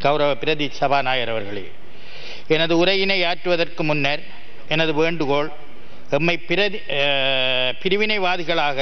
கௌரவ பிரதி சபாநாயகர் அவர்களே எனது உரையினை ஆற்றுவதற்கு முன்னர் எனது வேண்டுகோள் எம்மை பிரதி அஹ், பிரிவினைவாதிகளாக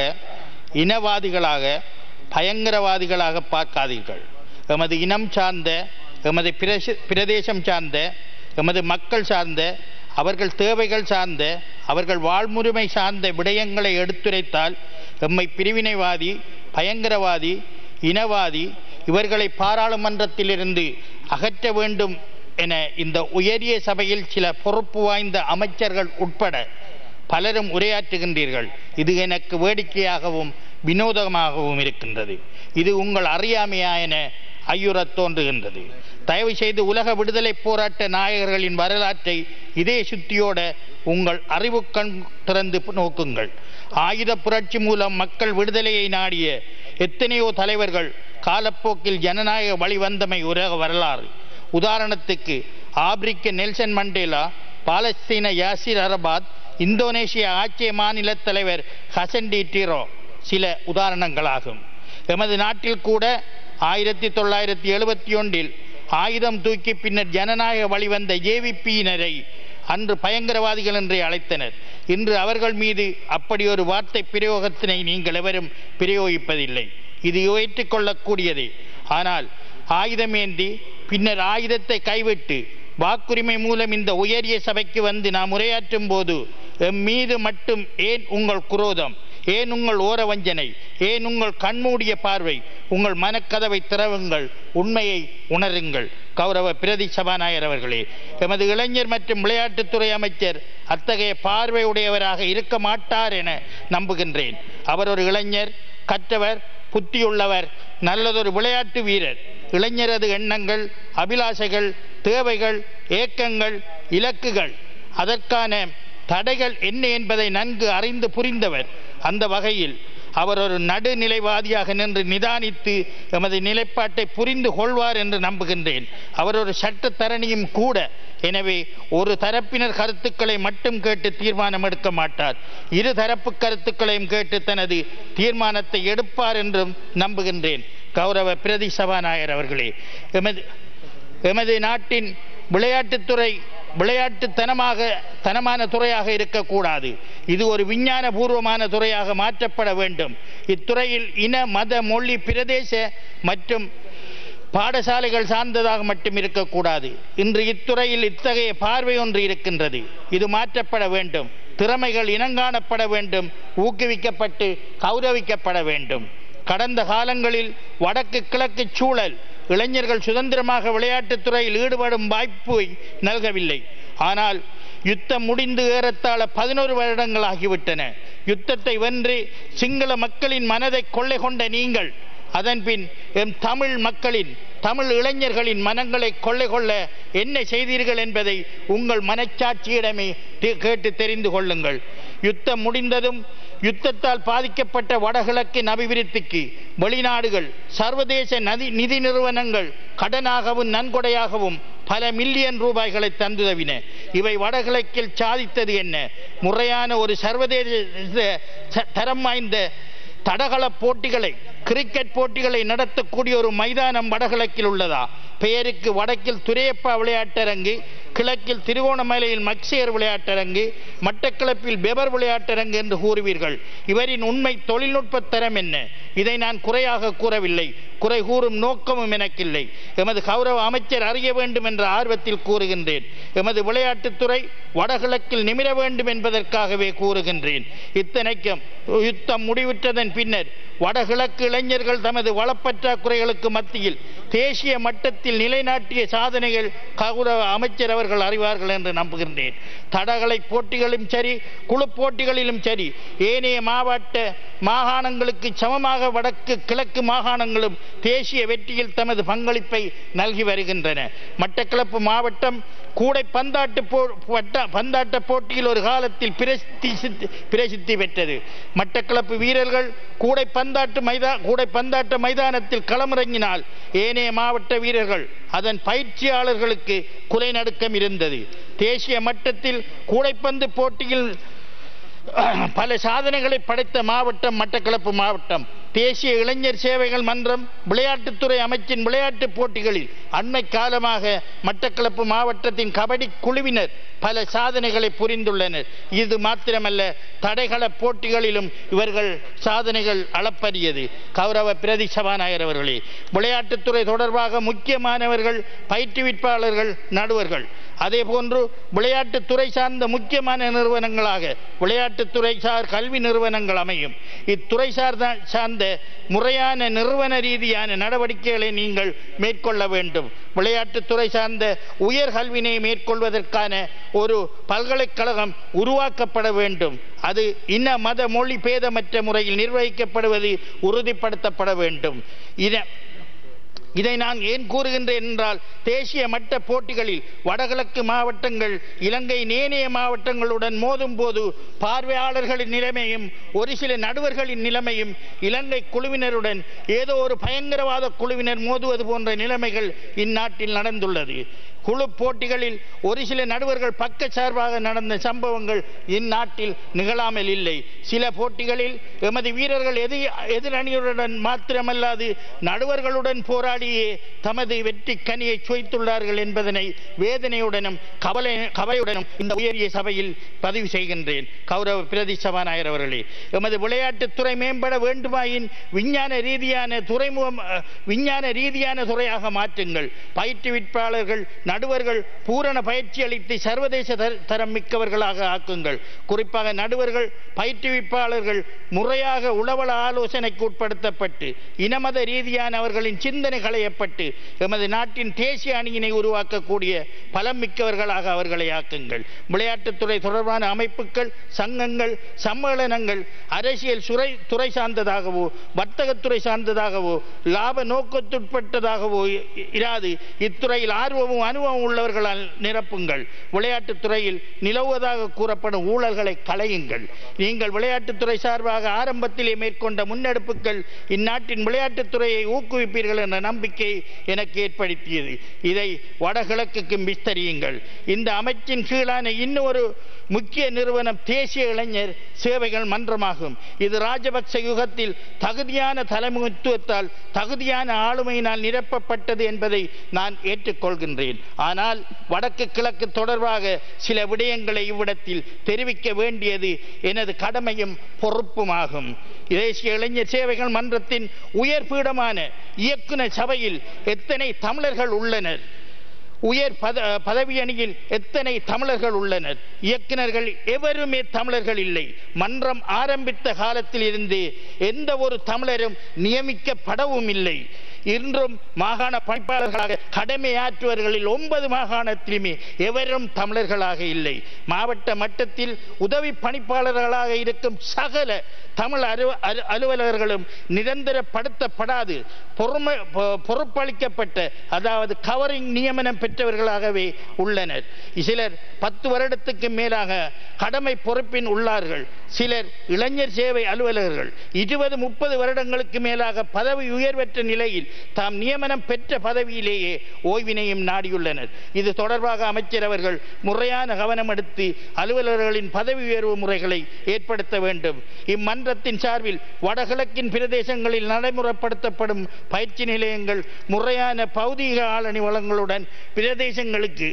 இனவாதிகளாக பயங்கரவாதிகளாக பார்க்காதீர்கள் எமது இனம் சார்ந்த எமது பிரச பிரதேசம் சார்ந்த எமது மக்கள் சார்ந்த அவர்கள் தேவைகள் சார்ந்த அவர்கள் வாழ்முறைமை சார்ந்த விடயங்களை எடுத்துரைத்தால் எம்மை பிரிவினைவாதி பயங்கரவாதி இனவாதி இவர்களை பாராளுமன்றத்திலிருந்து அகற்ற வேண்டும் என இந்த உயரிய சபையில் சில பொறுப்பு வாய்ந்த அமைச்சர்கள் உட்பட பலரும் உரையாற்றுகின்றீர்கள் இது எனக்கு வேடிக்கையாகவும் வினோதமாகவும் இருக்கின்றது இது உங்கள் அறியாமையா என ஐயுறத் தோன்றுகின்றது தயவு செய்து உலக விடுதலை போராட்ட நாயகர்களின் வரலாற்றை இதே சுத்தியோட உங்கள் அறிவு கண் திறந்து நோக்குங்கள் ஆயுத புரட்சி மூலம் மக்கள் விடுதலையை நாடிய எத்தனையோ தலைவர்கள் காலப்போக்கில் ஜனநாயக வழிவந்தமை உலக வரலாறு உதாரணத்துக்கு ஆப்பிரிக்க நெல்சன் மண்டேலா பாலஸ்தீன யாசிர் அரபாத் இந்தோனேசிய ஆட்சிய மாநில தலைவர் ஹசன் டி டிரோ சில உதாரணங்களாகும் எமது நாட்டில் கூட ஆயிரத்தி தொள்ளாயிரத்தி எழுபத்தி ஒன்றில் ஆயுதம் தூக்கி பின்னர் ஜனநாயக வழிவந்த ஏவிபியினரை அன்று பயங்கரவாதிகள் என்றே அழைத்தனர் இன்று அவர்கள் மீது அப்படி ஒரு வார்த்தை பிரயோகத்தினை நீங்கள் எவரும் பிரயோகிப்பதில்லை இது ஏற்றுக்கொள்ளக்கூடியதே ஆனால் ஆயுதமேந்தி பின்னர் ஆயுதத்தை கைவிட்டு வாக்குரிமை மூலம் இந்த உயரிய சபைக்கு வந்து நாம் உரையாற்றும் போது எம் மீது மட்டும் ஏன் உங்கள் குரோதம் ஏன் உங்கள் ஓர வஞ்சனை ஏன் உங்கள் கண்மூடிய பார்வை உங்கள் மனக்கதவை திறவுங்கள் உண்மையை உணருங்கள் கௌரவ பிரதி சபாநாயகர் அவர்களே எமது இளைஞர் மற்றும் விளையாட்டுத்துறை அமைச்சர் அத்தகைய பார்வையுடையவராக இருக்க மாட்டார் என நம்புகின்றேன் அவர் ஒரு இளைஞர் கற்றவர் புத்தியுள்ளவர் நல்லதொரு விளையாட்டு வீரர் இளைஞரது எண்ணங்கள் அபிலாஷைகள் தேவைகள் ஏக்கங்கள் இலக்குகள் அதற்கான தடைகள் என்ன என்பதை நன்கு அறிந்து புரிந்தவர் அந்த வகையில் அவர் ஒரு நடுநிலைவாதியாக நின்று நிதானித்து எமது நிலைப்பாட்டை புரிந்து கொள்வார் என்று நம்புகின்றேன் அவர் ஒரு சட்டத்தரணியும் கூட எனவே ஒரு தரப்பினர் கருத்துக்களை மட்டும் கேட்டு தீர்மானம் எடுக்க மாட்டார் இரு தரப்பு கருத்துக்களையும் கேட்டு தனது தீர்மானத்தை எடுப்பார் என்றும் நம்புகின்றேன் கௌரவ பிரதி சபாநாயகர் அவர்களே எமது எமது நாட்டின் விளையாட்டுத்துறை விளையாட்டுத்தனமாக தனமான துறையாக இருக்கக்கூடாது இது ஒரு விஞ்ஞான பூர்வமான துறையாக மாற்றப்பட வேண்டும் இத்துறையில் இன மத மொழி பிரதேச மற்றும் பாடசாலைகள் சார்ந்ததாக மட்டும் இருக்கக்கூடாது இன்று இத்துறையில் இத்தகைய பார்வை ஒன்று இருக்கின்றது இது மாற்றப்பட வேண்டும் திறமைகள் இனங்காணப்பட வேண்டும் ஊக்குவிக்கப்பட்டு கௌரவிக்கப்பட வேண்டும் கடந்த காலங்களில் வடக்கு கிழக்கு சூழல் இளைஞர்கள் சுதந்திரமாக விளையாட்டுத் துறையில் ஈடுபடும் வாய்ப்பை நல்கவில்லை ஆனால் யுத்தம் முடிந்து ஏறத்தாழ பதினோரு வருடங்கள் ஆகிவிட்டன யுத்தத்தை வென்று சிங்கள மக்களின் மனதை கொள்ளை கொண்ட நீங்கள் அதன்பின் எம் தமிழ் மக்களின் தமிழ் இளைஞர்களின் மனங்களை கொள்ளை கொள்ள என்ன செய்தீர்கள் என்பதை உங்கள் மனச்சாட்சியிடமே தி- கேட்டு தெரிந்து கொள்ளுங்கள் யுத்தம் முடிந்ததும் யுத்தத்தால் பாதிக்கப்பட்ட வடகிழக்கின் அபிவிருத்திக்கு வெளிநாடுகள் சர்வதேச நதி நிதி நிறுவனங்கள் கடனாகவும் நன்கொடையாகவும் பல மில்லியன் ரூபாய்களை தந்துதவின இவை வடகிழக்கில் சாதித்தது என்ன முறையான ஒரு சர்வதேச ச- தரம் வாய்ந்த தடகள போட்டிகளை கிரிக்கெட் போட்டிகளை நடத்தக்கூடிய ஒரு மைதானம் வடகிழக்கில் உள்ளதா பெயருக்கு வடக்கில் துரையப்பா விளையாட்டரங்கு கிழக்கில் திருவோணமலையில் மக்சேர் விளையாட்டரங்கு மட்டக்களப்பில் பெபர் விளையாட்டரங்கு என்று கூறுவீர்கள் இவரின் உண்மை தொழில்நுட்ப தரம் என்ன இதை நான் குறையாக கூறவில்லை குறை கூறும் நோக்கமும் எனக்கில்லை எமது கௌரவ அமைச்சர் அறிய வேண்டும் என்ற ஆர்வத்தில் கூறுகின்றேன் எமது விளையாட்டுத்துறை வடகிழக்கில் நிமிர வேண்டும் என்பதற்காகவே கூறுகின்றேன் இத்தனைக்கும் யுத்தம் முடிவுற்றதன் பின்னர் வடகிழக்கு இளைஞர்கள் தமது வளப்பற்றாக்குறைகளுக்கு மத்தியில் தேசிய மட்டத்தில் நிலைநாட்டிய சாதனைகள் கௌரவ அமைச்சர் அவர்கள் அறிவார்கள் என்று நம்புகின்றேன் தடகளை போட்டிகளும் சரி குழு போட்டிகளிலும் சரி ஏனைய மாவட்ட மாகாணங்களுக்கு சமமாக வடக்கு கிழக்கு மாகாணங்களும் தேசிய வெற்றியில் தமது பங்களிப்பை நல்கி வருகின்றன மட்டக்களப்பு மாவட்டம் கூடை பந்தாட்டு போ வட்ட- பந்தாட்ட போட்டியில் ஒரு காலத்தில் பிரசித்தி சித்தி- பிரசித்தி பெற்றது மட்டக்களப்பு வீரர்கள் கூடை பந்தாட்டு மைதா கூடை பந்தாட்ட மைதானத்தில் களமிறங்கினால் ஏனைய மாவட்ட வீரர்கள் அதன் பயிற்சியாளர்களுக்கு குலைநடுக்கம் இருந்தது தேசிய மட்டத்தில் கூடைப்பந்து போட்டியில் பல சாதனைகளை படைத்த மாவட்டம் மட்டக்களப்பு மாவட்டம் தேசிய இளைஞர் சேவைகள் மன்றம் விளையாட்டுத்துறை அமைச்சின் விளையாட்டுப் போட்டிகளில் அண்மை காலமாக மட்டக்களப்பு மாவட்டத்தின் கபடி குழுவினர் பல சாதனைகளை புரிந்துள்ளனர் இது மாத்திரமல்ல தடைகள போட்டிகளிலும் இவர்கள் சாதனைகள் அளப்பரியது கௌரவ பிரதி சபாநாயகர் அவர்களே விளையாட்டுத்துறை தொடர்பாக முக்கியமானவர்கள் பயிற்றுவிப்பாளர்கள் நடுவர்கள் அதே போன்று விளையாட்டுத்துறை சார்ந்த முக்கியமான நிறுவனங்களாக விளையாட்டுத்துறை சார் கல்வி நிறுவனங்கள் அமையும் இத்துறை சார்ந்த சார்ந்த முறையான நிறுவன ரீதியான நடவடிக்கைகளை நீங்கள் மேற்கொள்ள வேண்டும் விளையாட்டுத்துறை சார்ந்த உயர் கல்வினை மேற்கொள்வதற்கான ஒரு பல்கலைக்கழகம் உருவாக்கப்பட வேண்டும் அது இன மத மொழி பேதமற்ற முறையில் நிர்வகிக்கப்படுவது உறுதிப்படுத்தப்பட வேண்டும் இன இதை நான் ஏன் கூறுகின்றேன் என்றால் தேசிய மட்ட போட்டிகளில் வடகிழக்கு மாவட்டங்கள் இலங்கை நேனைய மாவட்டங்களுடன் மோதும் போது பார்வையாளர்களின் நிலைமையும் ஒரு சில நடுவர்களின் நிலைமையும் இலங்கை குழுவினருடன் ஏதோ ஒரு பயங்கரவாத குழுவினர் மோதுவது போன்ற நிலைமைகள் இந்நாட்டில் நடந்துள்ளது குழு போட்டிகளில் ஒரு சில நடுவர்கள் பக்க சார்பாக நடந்த சம்பவங்கள் இந்நாட்டில் நிகழாமல் இல்லை சில போட்டிகளில் எமது வீரர்கள் எதிர் எதிரணியுடன் மாத்திரமல்லாது நடுவர்களுடன் போராடியே தமது வெற்றி கனியை சுவைத்துள்ளார்கள் என்பதனை வேதனையுடனும் கவலை கவலையுடனும் இந்த உயரிய சபையில் பதிவு செய்கின்றேன் கௌரவ பிரதி சபாநாயகர் அவர்களே எமது விளையாட்டுத்துறை மேம்பட வேண்டுமாயின் விஞ்ஞான ரீதியான துறைமுகம் அஹ், விஞ்ஞான ரீதியான துறையாக மாற்றுங்கள் பயிற்றுவிப்பாளர்கள் நடுவர்கள் பூரண பயிற்சி அளித்து சர்வதேச தர- தரம் மிக்கவர்களாக ஆக்குங்கள் குறிப்பாக நடுவர்கள் பயிற்றுவிப்பாளர்கள் முறையாக உளவள ஆலோசனைக்கு உட்படுத்தப்பட்டு இனமத ரீதியான அவர்களின் சிந்தனை களையப்பட்டு எமது நாட்டின் தேசிய அணியினை உருவாக்கக்கூடிய பலம் மிக்கவர்களாக அவர்களை ஆக்குங்கள் விளையாட்டுத்துறை தொடர்பான அமைப்புகள் சங்கங்கள் சம்மேளனங்கள் அரசியல் சுரை துறை சார்ந்ததாகவோ வர்த்தகத்துறை சார்ந்ததாகவோ லாப நோக்கத்துட்பட்டதாகவோ இ- இராது இத்துறையில் ஆர்வமும் அனுபவம் உள்ளவர்களால் நிரப்புங்கள் விளையாட்டுத் துறையில் நிலவுவதாக கூறப்படும் ஊழல்களை களையுங்கள் நீங்கள் விளையாட்டுத்துறை சார்பாக ஆரம்பத்திலே மேற்கொண்ட முன்னெடுப்புகள் இந்நாட்டின் விளையாட்டுத்துறையை ஊக்குவிப்பீர்கள் என்ற நம்பிக்கை எனக்கு ஏற்படுத்தியது இதை வடகிழக்குக்கும் விஸ்தரியுங்கள் இந்த அமைச்சின் கீழான இன்னொரு முக்கிய நிறுவனம் தேசிய இளைஞர் சேவைகள் மன்றமாகும் இது ராஜபக்ச யுகத்தில் தகுதியான தலைமைத்துவத்தால் தகுதியான ஆளுமையினால் நிரப்பப்பட்டது என்பதை நான் ஏற்றுக்கொள்கின்றேன் ஆனால் வடக்கு கிழக்கு தொடர்பாக சில விடயங்களை இவ்விடத்தில் தெரிவிக்க வேண்டியது எனது கடமையும் பொறுப்புமாகும் தேசிய இளைஞர் சேவைகள் மன்றத்தின் உயர் பீடமான இயக்குனர் சபையில் எத்தனை தமிழர்கள் உள்ளனர் உயர் பத பதவி அணியில் எத்தனை தமிழர்கள் உள்ளனர் இயக்குனர்கள் எவருமே தமிழர்கள் இல்லை மன்றம் ஆரம்பித்த காலத்தில் இருந்து எந்த ஒரு தமிழரும் நியமிக்கப்படவும் இல்லை இன்றும் மாகாண பணிப்பாளர்களாக கடமையாற்றுவர்களில் ஒன்பது மாகாணத்திலுமே எவரும் தமிழர்களாக இல்லை மாவட்ட மட்டத்தில் உதவி பணிப்பாளர்களாக இருக்கும் சகல தமிழ் அரு அரு- அலுவலர்களும் நிரந்தரப்படுத்தப்படாது பொறுமை பொ- பொறுப்பளிக்கப்பட்ட அதாவது கவரிங் நியமனம் பெற்றவர்களாகவே உள்ளனர் சிலர் பத்து வருடத்துக்கு மேலாக கடமை பொறுப்பின் உள்ளார்கள் சிலர் இளைஞர் சேவை அலுவலர்கள் இருபது முப்பது வருடங்களுக்கு மேலாக பதவி உயர்வற்ற நிலையில் தாம் நியமனம் பெற்ற பதவியிலேயே ஓய்வினையும் நாடியுள்ளனர் இது தொடர்பாக அமைச்சர் அவர்கள் முறையான கவனம் எடுத்து அலுவலர்களின் பதவி உயர்வு முறைகளை ஏற்படுத்த வேண்டும் இம்மன்றத்தின் சார்பில் வடகிழக்கின் பிரதேசங்களில் நடைமுறைப்படுத்தப்படும் பயிற்சி நிலையங்கள் முறையான பௌதீக ஆளணி வளங்களுடன் பிரதேசங்களுக்கு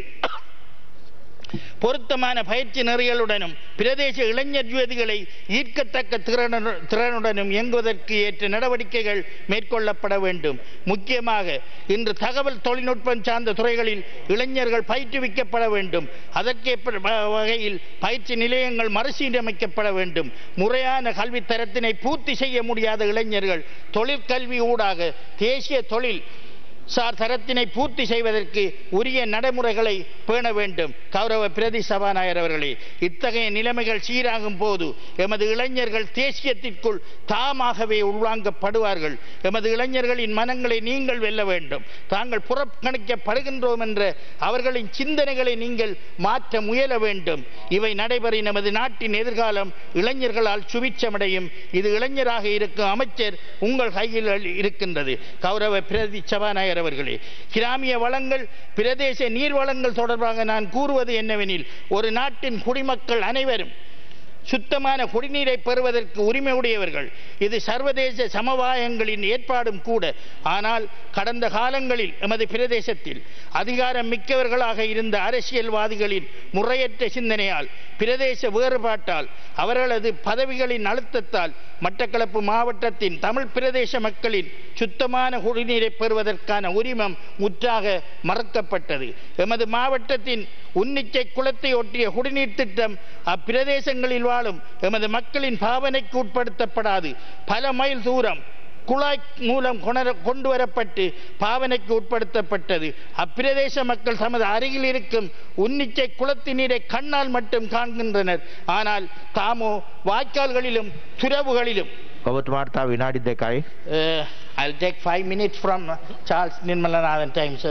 பொருத்தமான பயிற்சி நெறிகளுடனும் பிரதேச இளைஞர் யுவதிகளை ஈர்க்கத்தக்க திறனு- திறனுடனும் இயங்குவதற்கு ஏற்ற நடவடிக்கைகள் மேற்கொள்ளப்பட வேண்டும் முக்கியமாக இன்று தகவல் தொழில்நுட்பம் சார்ந்த துறைகளில் இளைஞர்கள் பயிற்றுவிக்கப்பட வேண்டும் அதற்கேற்ப வ- வகையில் பயிற்சி நிலையங்கள் மறுசீரமைக்கப்பட வேண்டும் முறையான கல்வி தரத்தினை பூர்த்தி செய்ய முடியாத இளைஞர்கள் தொழிற்கல்வி ஊடாக தேசிய தொழில் சார் தரத்தினை பூர்த்தி செய்வதற்கு உரிய நடைமுறைகளை பேண வேண்டும் கௌரவ பிரதி சபாநாயகர் அவர்களே இத்தகைய நிலைமைகள் சீராகும் போது எமது இளைஞர்கள் தேசியத்திற்குள் தாமாகவே உள்வாங்கப்படுவார்கள் எமது இளைஞர்களின் மனங்களை நீங்கள் வெல்ல வேண்டும் தாங்கள் புறக்கணிக்கப்படுகின்றோம் என்ற அவர்களின் சிந்தனைகளை நீங்கள் மாற்ற முயல வேண்டும் இவை நடைபெற நமது நாட்டின் எதிர்காலம் இளைஞர்களால் சுபிச்சமடையும் இது இளைஞராக இருக்கும் அமைச்சர் உங்கள் கையில் இருக்கின்றது கௌரவ பிரதி சபாநாயகர் அவர்களே கிராமிய வளங்கள் பிரதேச நீர் வளங்கள் தொடர்பாக நான் கூறுவது என்னவெனில் ஒரு நாட்டின் குடிமக்கள் அனைவரும் சுத்தமான குடிநீரை பெறுவதற்கு உரிமை உடையவர்கள் இது சர்வதேச சமவாயங்களின் ஏற்பாடும் கூட ஆனால் கடந்த காலங்களில் எமது பிரதேசத்தில் அதிகாரம் மிக்கவர்களாக இருந்த அரசியல்வாதிகளின் முறையற்ற சிந்தனையால் பிரதேச வேறுபாட்டால் அவர்களது பதவிகளின் அழுத்தத்தால் மட்டக்களப்பு மாவட்டத்தின் தமிழ் பிரதேச மக்களின் சுத்தமான குடிநீரை பெறுவதற்கான உரிமம் முற்றாக மறக்கப்பட்டது எமது மாவட்டத்தின் உன்னிச்சை குளத்தை ஒட்டிய குடிநீர் திட்டம் அப்பிரதேசங்களில் வாழும் எமது மக்களின் பாவனைக்கு உட்படுத்தப்படாது பல மைல் தூரம் குழாய் மூலம் கொணர கொண்டு வரப்பட்டு பாவனைக்கு உட்படுத்தப்பட்டது அப்பிரதேச மக்கள் தமது அருகில் இருக்கும் உன்னிச்சை குளத்து நீரை கண்ணால் மட்டும் காண்கின்றனர் ஆனால் தாமோ வாய்க்கால்களிலும் துறவுகளிலும் ඔබතුමාට තව විනාඩි දෙකයි. Uh, I'll take five minutes from uh, Charles Nirmalanathan time, sir.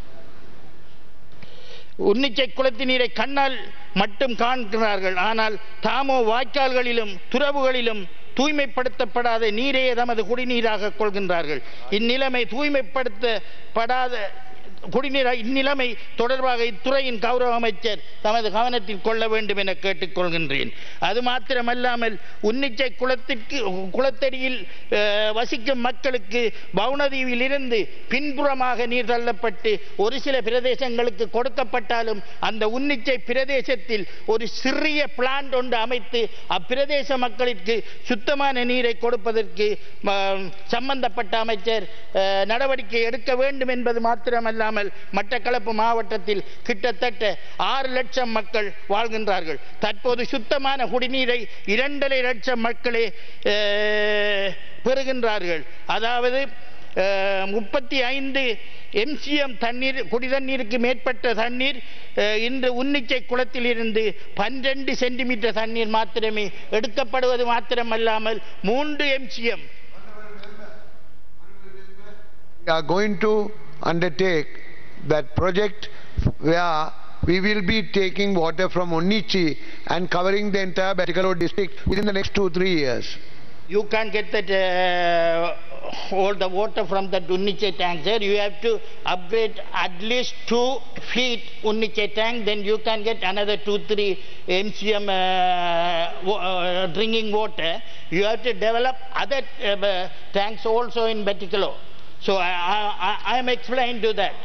Unnichchai குளத்து நீரை கண்ணால் மட்டும் காண்கிறார்கள் ஆனால் தாமோ வாய்க்கால்களிலும் துறவுகளிலும் தூய்மைப்படுத்தப்படாத நீரே தமது குடிநீராக கொள்கின்றார்கள் இந்நிலைமை தூய்மைப்படுத்தப்படாத குடிநீர் இந்நிலைமை தொடர்பாக இத்துறையின் கௌரவ அமைச்சர் தமது கவனத்தில் கொள்ள வேண்டும் என கேட்டுக்கொள்கின்றேன் அது மாத்திரமல்லாமல் உன்னிச்சை குளத்திற்கு குளத்தடியில் அஹ், வசிக்கும் மக்களுக்கு பவுனதீவில் இருந்து பின்புறமாக நீர் தள்ளப்பட்டு ஒரு சில பிரதேசங்களுக்கு கொடுக்கப்பட்டாலும் அந்த உன்னிச்சை பிரதேசத்தில் ஒரு சிறிய பிளான்ட் ஒன்று அமைத்து அப்பிரதேச மக்களுக்கு சுத்தமான நீரை கொடுப்பதற்கு ம- சம்பந்தப்பட்ட அமைச்சர் அஹ், நடவடிக்கை எடுக்க வேண்டும் என்பது மாத்திரமல்லாமல் மட்டக்களப்பு மாவட்டத்தில் கிட்டத்தட்ட ஆறு லட்சம் மக்கள் வாழ்கின்றார்கள் தற்போது சுத்தமான குடிநீரை இரண்டரை லட்சம் மக்களே அஹ், பெறுகின்றார்கள் அதாவது முப்பத்தி ஐந்து எம்சிஎம் தண்ணீர் குடிதண்ணீருக்கு மேற்பட்ட தண்ணீர் அஹ், இன்று உன்னிச்சை குளத்தில் இருந்து பன்னிரண்டு சென்டிமீட்டர் தண்ணீர் மாத்திரமே எடுக்கப்படுவது மாத்திரமல்லாமல் மூன்று MCM We are going to undertake that project where we will be taking water from Onnichi and covering the entire Batikalo district within the next two, three years. You can't get that uh, all the water from the Unniche tank there. You have to upgrade at least two feet Unniche tank, then you can get another two, three MCM uh, wa- uh, drinking water. You have to develop other uh, tanks also in Batikalo. So I, I, I am explained to that.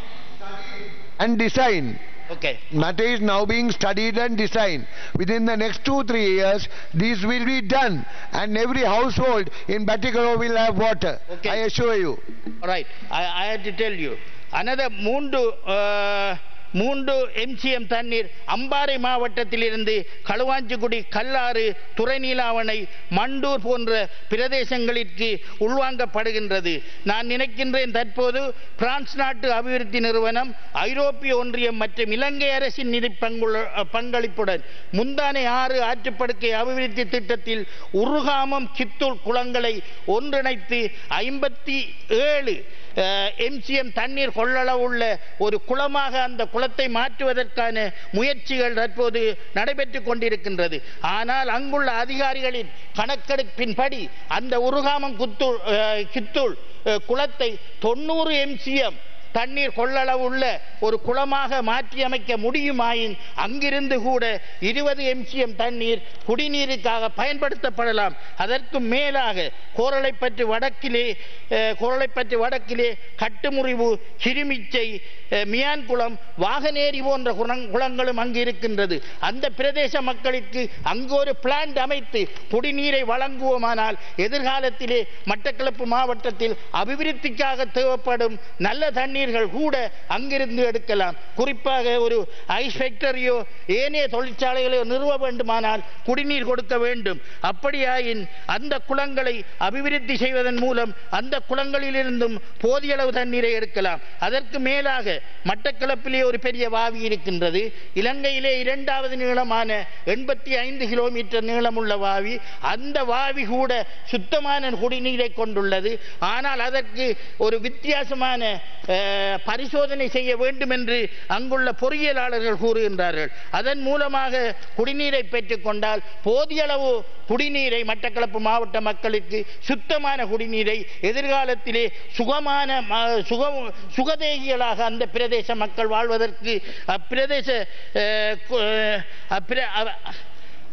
And design. Okay. Matter is now being studied and designed. Within the next two, three years, these will be done. And every household in Batikalo will have water. Okay. I assure you. All right. I, I had to tell you. Another மூன்று uh, மூன்று MCM தண்ணீர் அம்பாறை மாவட்டத்திலிருந்து களுவாஞ்சிக்குடி கல்லாறு துறைநீலாவணை மண்டூர் போன்ற பிரதேசங்களிற்கு உள்வாங்கப்படுகின்றது நான் நினைக்கின்றேன் தற்போது France நாட்டு அபிவிருத்தி நிறுவனம் ஐரோப்பிய ஒன்றியம் மற்றும் இலங்கை அரசின் நிதி பங்குள்ள பங்களிப்புடன் முந்தானை ஆறு ஆற்றுப்படுக்கை அபிவிருத்தி திட்டத்தில் உருகாமம் கித்தூர் குளங்களை ஒன்றிணைத்து ஐம்பத்தி ஏழு எம்சிஎம் தண்ணீர் கொள்ளளவுள்ள ஒரு குளமாக அந்த குளத்தை மாற்றுவதற்கான முயற்சிகள் தற்போது நடைபெற்றுக் கொண்டிருக்கின்றது ஆனால் அங்குள்ள அதிகாரிகளின் கணக்கெடுப்பின்படி அந்த உருகாமம் குத்தூள் அஹ், கித்தூள் அஹ், குளத்தை தொண்ணூறு எம்சிஎம் தண்ணீர் கொள்ளளவுள்ள ஒரு குளமாக மாற்றியமைக்க முடியுமாயின் அங்கிருந்து கூட இருபது எம்சிஎம் தண்ணீர் குடிநீருக்காக பயன்படுத்தப்படலாம் அதற்கு மேலாக கோரளைப்பற்று வடக்கிலே அஹ், கோரளைப்பற்று வடக்கிலே கட்டுமுறிவு சிறுமிச்சை அஹ், மியான்குளம் வாகனேரி போன்ற குளங்- குளங்களும் அங்கு இருக்கின்றது அந்த பிரதேச மக்களுக்கு அங்கு ஒரு பிளான்ட் அமைத்து குடிநீரை வழங்குவோமானால் எதிர்காலத்திலே மட்டக்களப்பு மாவட்டத்தில் அபிவிருத்திக்காக தேவைப்படும் நல்ல தண்ணீர்கள் கூட அங்கிருந்து எடுக்கலாம் குறிப்பாக ஒரு ஐஸ் ஃபேக்டரியோ ஏனைய தொழிற்சாலைகளோ நிறுவ வேண்டுமானால் குடிநீர் கொடுக்க வேண்டும் அப்படியாயின் அந்த குளங்களை அபிவிருத்தி செய்வதன் மூலம் அந்த குளங்களிலிருந்தும் போதிய அளவு தண்ணீரை எடுக்கலாம் அதற்கு மேலாக மட்டக்களப்பிலே ஒரு பெரிய வாவி இருக்கின்றது இலங்கையிலே இரண்டாவது நீளமான எண்பத்தி ஐந்து கிலோமீட்டர் நீளமுள்ள வாவி அந்த வாவி கூட சுத்தமான குடிநீரை கொண்டுள்ளது ஆனால் அதற்கு ஒரு வித்தியாசமான அஹ், பரிசோதனை செய்ய வேண்டும் என்று அங்குள்ள பொறியியலாளர்கள் கூறுகின்றார்கள் அதன் மூலமாக குடிநீரை பெற்றுக்கொண்டால் போதிய அளவு குடிநீரை மட்டக்களப்பு மாவட்ட மக்களுக்கு சுத்தமான குடிநீரை எதிர்காலத்திலே சுகமான ம- சுக சுகதேகிகளாக அந்த பிரதேச மக்கள் வாழ்வதற்கு அப்பிரதேச அஹ், கு- அப்பிர- அவ-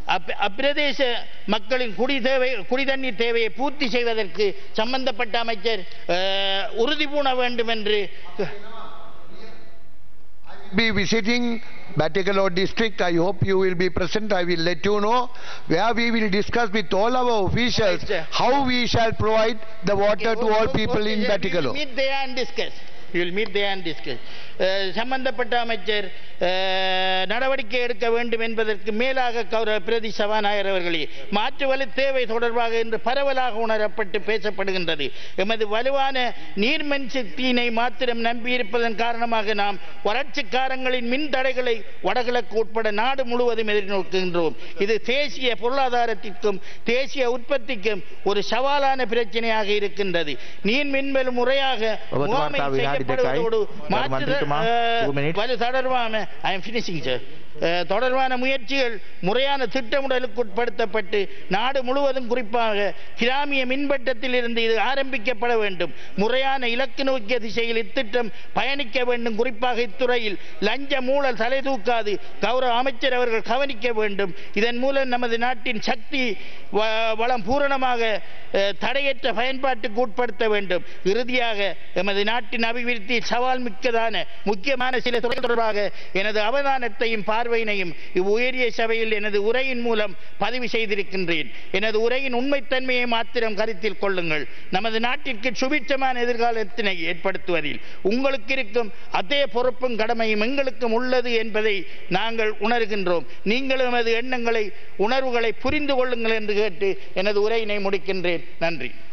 அப்- அப்பிரதேச மக்களின் குடி தேவை குடிதண்ணீர் தேவையை பூர்த்தி செய்வதற்கு சம்பந்தப்பட்ட அமைச்சர் அஹ், உறுதி பூண வேண்டும் என்று be visiting Batticaloa district. I hope you will be present. I will let you know where we will discuss with all our officials Right, sir. how we shall provide the water to all people in We will Batticaloa. meet there and discuss. We will meet there and discuss. அஹ், சம்பந்தப்பட்ட அமைச்சர் அஹ், நடவடிக்கை எடுக்க வேண்டும் என்பதற்கு மேலாக கௌரவ பிரதி சபாநாயகர் அவர்களே மாற்று வழி தேவை தொடர்பாக இன்று பரவலாக உணரப்பட்டு பேசப்படுகின்றது எமது வலுவான நீர்மின் சக்தியினை மாத்திரம் நம்பியிருப்பதன் காரணமாக நாம் வறட்சிக்காரங்களின் மின் தடைகளை வடகிழக்கு உட்பட நாடு முழுவதும் எதிர்நோக்குகின்றோம் இது தேசிய பொருளாதாரத்திற்கும் தேசிய உற்பத்திக்கும் ஒரு சவாலான பிரச்சனையாக இருக்கின்றது நீர் மின்வெளி முறையாக ඔබතුමාට முகாமை තව විනාඩි செய்யப்படுவதோடு දෙකයි. மாற்று මන්ත්‍රීතුමා, அஹ், two minutes. வலு தொடர்பான ஐ எம் ஃபினிஷிங் சார் தொடர்பான முயற்சிகள் முறையான திட்டமிடலுக்கு உட்படுத்தப்பட்டு நாடு முழுவதும் குறிப்பாக கிராமிய மின்பட்டத்தில் இருந்து இது ஆரம்பிக்கப்பட வேண்டும் முறையான இலக்கு நோக்கிய திசையில் இத்திட்டம் பயணிக்க வேண்டும் குறிப்பாக இத்துறையில் லஞ்ச மூழல் தலை தூக்காது கௌரவ அமைச்சர் அவர்கள் கவனிக்க வேண்டும் இதன் மூலம் நமது நாட்டின் சக்தி வ- வளம் பூரணமாக அஹ், தடையற்ற பயன்பாட்டுக்கு உட்படுத்த வேண்டும் இறுதியாக எமது நாட்டின் அபிவிருத்தி சவால் மிக்கதான முக்கியமான சில துறை தொடர்பாக எனது அவதானத்தையும் பார்வையினையும் இவ்வுயரிய சபையில் எனது உரையின் மூலம் பதிவு செய்திருக்கின்றேன் எனது உரையின் உண்மைத்தன்மையை மாத்திரம் கருத்தில் கொள்ளுங்கள் நமது நாட்டிற்கு சுபிட்சமான எதிர்காலத்தினை ஏற்படுத்துவதில் உங்களுக்கு இருக்கும் அதே பொறுப்பும் கடமையும் எங்களுக்கும் உள்ளது என்பதை நாங்கள் உணர்கின்றோம் நீங்களும் எமது எண்ணங்களை உணர்வுகளை புரிந்து கொள்ளுங்கள் என்று கேட்டு எனது உரையினை முடிக்கின்றேன் நன்றி